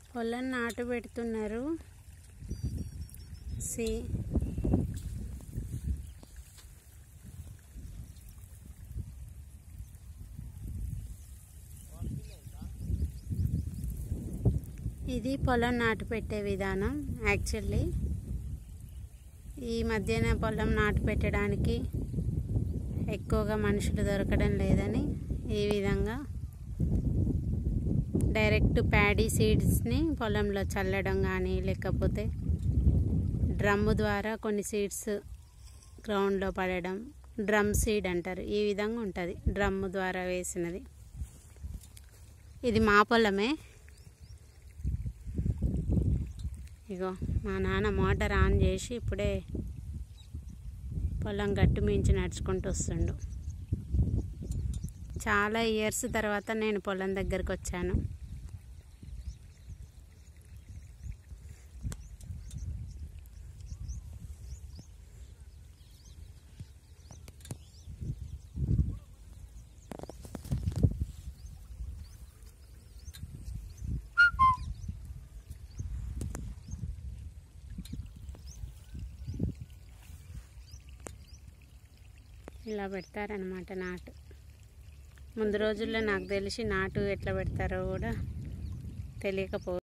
పొలం నాటు పెడుతున్నారు సి ఇది పొలం నాటు పెట్టే విధానం యాక్చువల్లీ ఈ మధ్యన పొలం నాటు పెట్టడానికి ఎక్కువగా మనుషులు దొరకడం లేదని ఈ విధంగా డైరెక్ట్ ప్యాడీ సీడ్స్ని పొలంలో చల్లడం కానీ లేకపోతే డ్రమ్ము ద్వారా కొన్ని సీడ్స్ గ్రౌండ్లో పడడం డ్రమ్ సీడ్ అంటారు ఈ విధంగా ఉంటుంది డ్రమ్ము ద్వారా వేసినది ఇది మా పొలమే ఇగో మా నాన్న మోటార్ ఆన్ చేసి ఇప్పుడే పొలం గట్టు మించి నడుచుకుంటూ వస్తుండు చాలా ఇయర్స్ తర్వాత నేను పొలం దగ్గరికి వచ్చాను ఇలా పెడతారనమాట నాటు ముందు రోజుల్లో నాకు తెలిసి నాటు ఎట్లా పెడతారో కూడా తెలియకపో